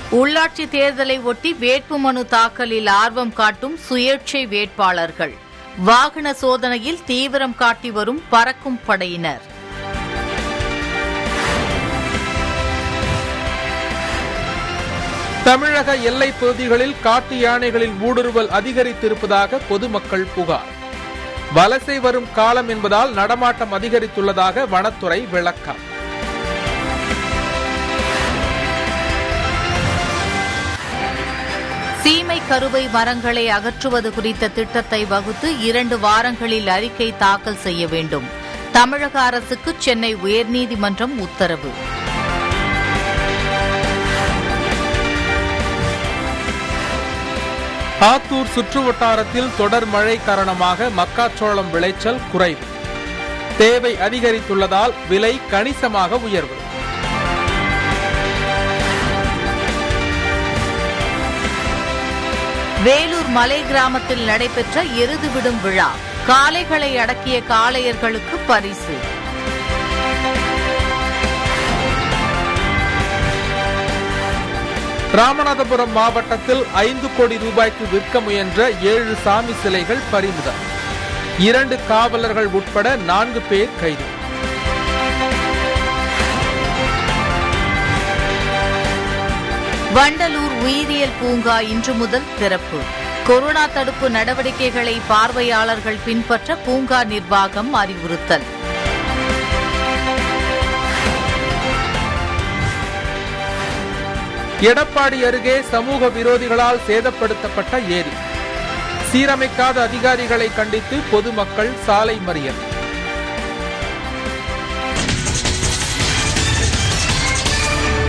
உள்ளாட்சி தேர்தலை ஒட்டி வேட்புமனு தாக்கலில் ஆர்வம் காட்டும் சுயேட்சை வேட்பாளர்கள் வாகன சோதனையில் தீவிரம் காட்டி வரும் பறக்கும் படையினர் தமிழக எல்லைப் பகுதிகளில் காட்டு யானைகளின் ஊடுருவல் அதிகரித்திருப்பதாக பொதுமக்கள் புகார் வலசை வரும் காலம் என்பதால் நடமாட்டம் அதிகரித்துள்ளதாக வனத்துறை விளக்கம் சீமை கருவை மரங்களை அகற்றுவது குறித்த திட்டத்தை வகுத்து இரண்டு வாரங்களில் அறிக்கை தாக்கல் செய்ய வேண்டும் தமிழக அரசுக்கு சென்னை உயர்நீதிமன்றம் உத்தரவு ஆத்தூர் சுற்று வட்டாரத்தில் தொடர் மழை காரணமாக மக்காச்சோளம் விளைச்சல் குறைவு தேவை அதிகரித்துள்ளதால் விலை கணிசமாக உயர்வு வேலூர் மலை கிராமத்தில் நடைபெற்ற எருது விடும் விழா காளைகளை அடக்கிய காளையர்களுக்கு பரிசு ராமநாதபுரம் மாவட்டத்தில் ஐந்து கோடி ரூபாய்க்கு விற்க முயன்ற ஏழு சாமி சிலைகள் பறிமுதல் இரண்டு காவலர்கள் உட்பட நான்கு பேர் கைது வண்டலூர் உயிரியல் பூங்கா இன்று முதல் திறப்பு கொரோனா தடுப்பு நடவடிக்கைகளை பார்வையாளர்கள் பின்பற்ற பூங்கா நிர்வாகம் அறிவுறுத்தல் எடப்பாடி அருகே சமூக விரோதிகளால் சேதப்படுத்தப்பட்ட ஏரி சீரமைக்காத அதிகாரிகளை கண்டித்து பொதுமக்கள் சாலை மறியல்